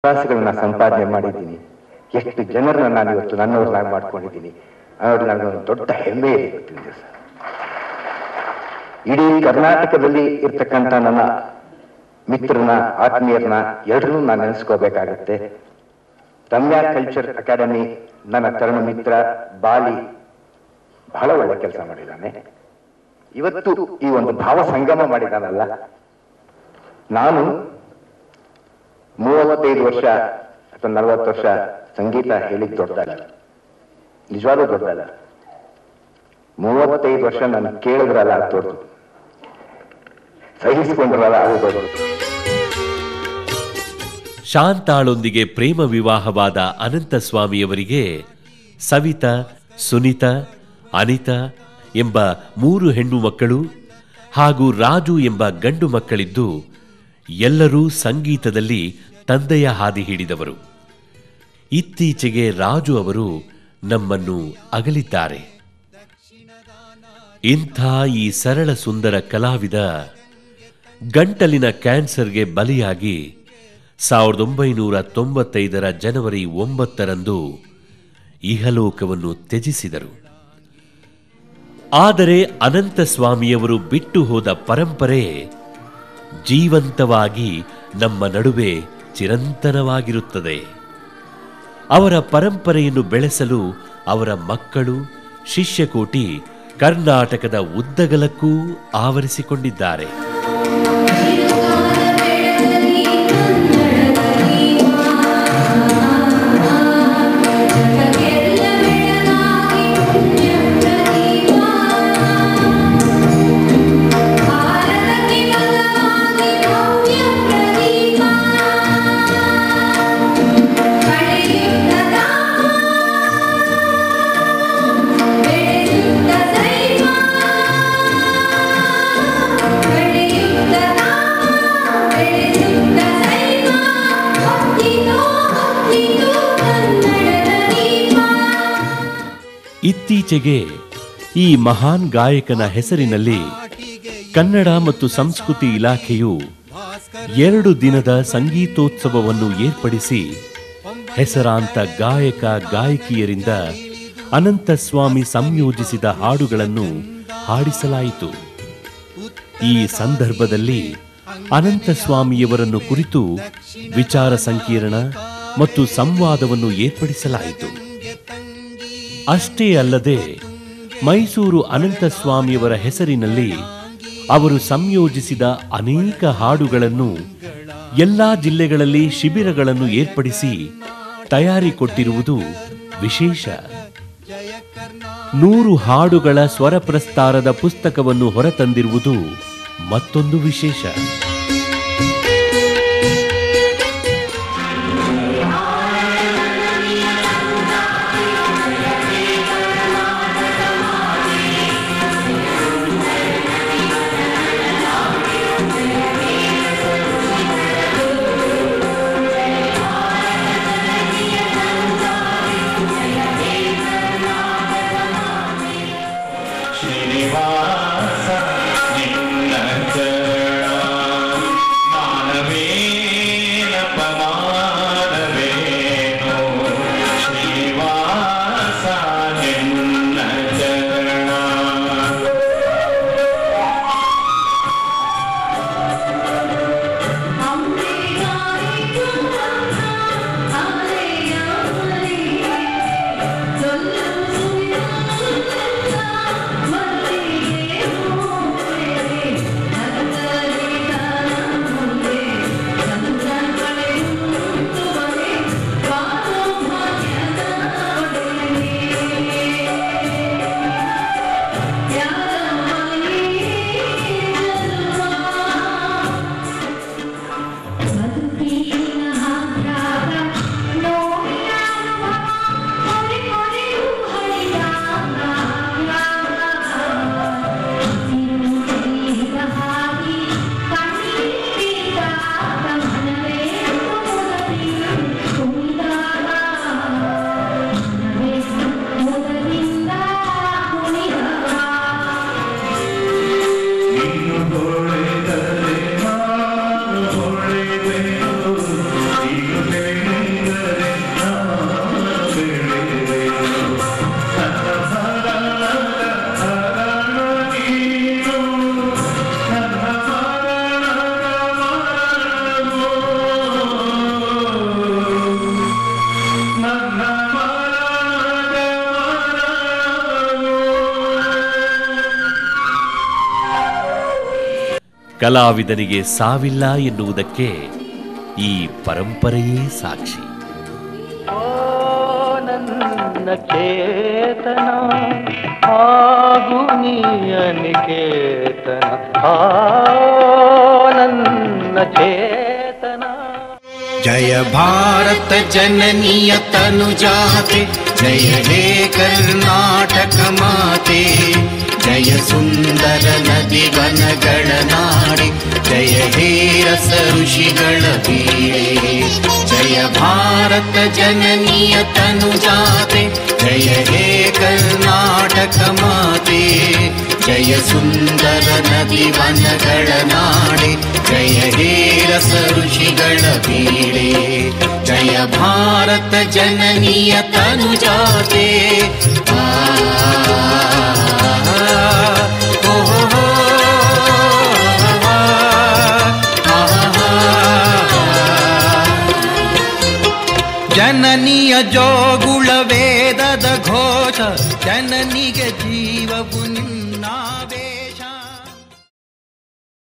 ವಿಶ್ವಾಸಗಳನ್ನ ಸಂಪಾದನೆ ಮಾಡಿದ್ದೀನಿ ಎಷ್ಟು ಜನರನ್ನ ನಾನು ಇವತ್ತು ನನ್ನವ್ರನ್ನಾಗಿ ಮಾಡ್ಕೊಂಡಿದ್ದೀನಿ ಅನ್ನೋದು ನನಗೊಂದು ದೊಡ್ಡ ಹೆಮ್ಮೆ ಇದೆ ಇವತ್ತಿನ ದಿವಸ ಇಡೀ ಕರ್ನಾಟಕದಲ್ಲಿ ಇರ್ತಕ್ಕಂಥ ನನ್ನ ಮಿತ್ರನ ಆತ್ಮೀಯರನ್ನ ಎರಡನ್ನೂ ನಾನು ನೆನೆಸ್ಕೋಬೇಕಾಗತ್ತೆ ರಮ್ಯಾ ಕಲ್ಚರ್ ಅಕಾಡೆಮಿ ನನ್ನ ತರುಣ ಮಿತ್ರ ಬಾಲಿ ಬಹಳ ಒಳ್ಳೆ ಕೆಲಸ ಮಾಡಿದ್ದಾನೆ ಇವತ್ತು ಈ ಒಂದು ಭಾವ ಸಂಗಮ ಮಾಡಿದಾನಲ್ಲ ನಾನು ಮೂವತ್ತೈದು ವರ್ಷ ಅಥವಾ ನಲವತ್ತು ವರ್ಷ ಸಂಗೀತ ಹೇಳಿದ್ ದೊಡ್ಡದಲ್ಲ ನಿಜವಾಗ್ಲೂ ದೊಡ್ಡದಲ್ಲ ಮೂವತ್ತೈದು ವರ್ಷ ನಾನು ಕೇಳಿದ್ರಲ್ಲ ಅದು ದೊಡ್ಡದು ಸಹಿಸಿಕೊಂಡ್ರಲ್ಲ ಅದು ದೊಡ್ಡದು ಶಾಂತಾಳೊಂದಿಗೆ ಪ್ರೇಮ ವಿವಾಹವಾದ ಅನಂತಸ್ವಾಮಿಯವರಿಗೆ ಸವಿತಾ ಸುನೀತಾ ಅನಿತಾ ಎಂಬ ಮೂರು ಹೆಣ್ಣು ಮಕ್ಕಳು ಹಾಗೂ ರಾಜು ಎಂಬ ಗಂಡು ಮಕ್ಕಳಿದ್ದು ಎಲ್ಲರೂ ಸಂಗೀತದಲ್ಲಿ ತಂದೆಯ ಹಾದಿ ಹಿಡಿದವರು ಇತ್ತೀಚೆಗೆ ರಾಜು ಅವರು ನಮ್ಮನ್ನು ಅಗಲಿದ್ದಾರೆ ಇಂಥ ಈ ಸರಳ ಸುಂದರ ಕಲಾವಿದ ಗಂಟಲಿನ ಕ್ಯಾನ್ಸರ್ಗೆ ಬಲಿಯಾಗಿ ಸಾವಿರದ ಒಂಬೈನೂರ ತೊಂಬತ್ತೈದರ ಜನವರಿ ಒಂಬತ್ತರಂದು ಇಹಲೋಕವನ್ನು ತ್ಯಜಿಸಿದರು ಆದರೆ ಅನಂತಸ್ವಾಮಿಯವರು ಬಿಟ್ಟು ಹೋದ ಪರಂಪರೆ ಜೀವಂತವಾಗಿ ನಮ್ಮ ನಡುವೆ ಚಿರಂತನವಾಗಿರುತ್ತದೆ ಅವರ ಪರಂಪರೆಯನ್ನು ಬೆಳೆಸಲು ಅವರ ಮಕ್ಕಳು ಶಿಷ್ಯಕೋಟಿ ಕರ್ನಾಟಕದ ಉದ್ದಗಲಕ್ಕೂ ಆವರಿಸಿಕೊಂಡಿದ್ದಾರೆ ಇತ್ತೀಚೆಗೆ ಈ ಮಹಾನ್ ಗಾಯಕನ ಹೆಸರಿನಲ್ಲಿ ಕನ್ನಡ ಮತ್ತು ಸಂಸ್ಕೃತಿ ಇಲಾಖೆಯು ಎರಡು ದಿನದ ಸಂಗೀತೋತ್ಸವವನ್ನು ಏರ್ಪಡಿಸಿ ಹೆಸರಾಂತ ಗಾಯಕ ಗಾಯಕಿಯರಿಂದ ಅನಂತಸ್ವಾಮಿ ಸಂಯೋಜಿಸಿದ ಹಾಡುಗಳನ್ನು ಹಾಡಿಸಲಾಯಿತು ಈ ಸಂದರ್ಭದಲ್ಲಿ ಅನಂತಸ್ವಾಮಿಯವರನ್ನು ಕುರಿತು ವಿಚಾರ ಸಂಕಿರಣ ಮತ್ತು ಸಂವಾದವನ್ನು ಏರ್ಪಡಿಸಲಾಯಿತು ಅಷ್ಟೇ ಅಲ್ಲದೆ ಮೈಸೂರು ಅನಂತಸ್ವಾಮಿಯವರ ಹೆಸರಿನಲ್ಲಿ ಅವರು ಸಂಯೋಜಿಸಿದ ಅನೇಕ ಹಾಡುಗಳನ್ನು ಎಲ್ಲಾ ಜಿಲ್ಲೆಗಳಲ್ಲಿ ಶಿಬಿರಗಳನ್ನು ಏರ್ಪಡಿಸಿ ತಯಾರಿ ಕೊಟ್ಟಿರುವುದು ವಿಶೇಷ ನೂರು ಹಾಡುಗಳ ಸ್ವರ ಪ್ರಸ್ತಾರದ ಪುಸ್ತಕವನ್ನು ಹೊರತಂದಿರುವುದು ಮತ್ತೊಂದು ವಿಶೇಷ ಶ್ರೀನಿವಾಸ ನಿನ್ನ ಚರಣ ಕಲಾವಿದನಿಗೆ ಸಾವಿಲ್ಲ ಎನ್ನುವುದಕ್ಕೆ ಈ ಪರಂಪರೆಯೇ ಸಾಕ್ಷಿ ನನ್ನ ಚೇತನ ಹಾಗೂ ನಿಯನಿಕೇತನ ಆ ನನ್ನ ಚೇತನ जय भारत जननीय तनु जाते जय हे कर्नाटक माते जय सुन्दर नदी वनಗಳ ನಾಡಿ ಜಯ ಹೇ ರಸ ಋಷಿಗಳ ಬೀಡೆ ಜಯ ಭಾರತ ಜನನೀಯ ತನು ಜಾತೆ ಜಯ ಹೇ ಕರ್ನಾಟಕ ಮಾತೆ ಜಯ ಸುಂದರ ನದಿ ವನಗಳ ನಾಡಿ ಜಯ ಹೇ ರಸ ಋಷಿಗಳ ಬೀಡೆ ಜಯ ಭಾರತ ಜನನೀಯ ತನು ಜಾತೆ ಆ ಓ, ಹೋ, ಹೋ, ಆ, ಜನನಿಯ ಜೋಗುಳ ವೇದದ ಘೋಷ ಜನನಿಗೆ ಜೀವವು ನಿನ್ನ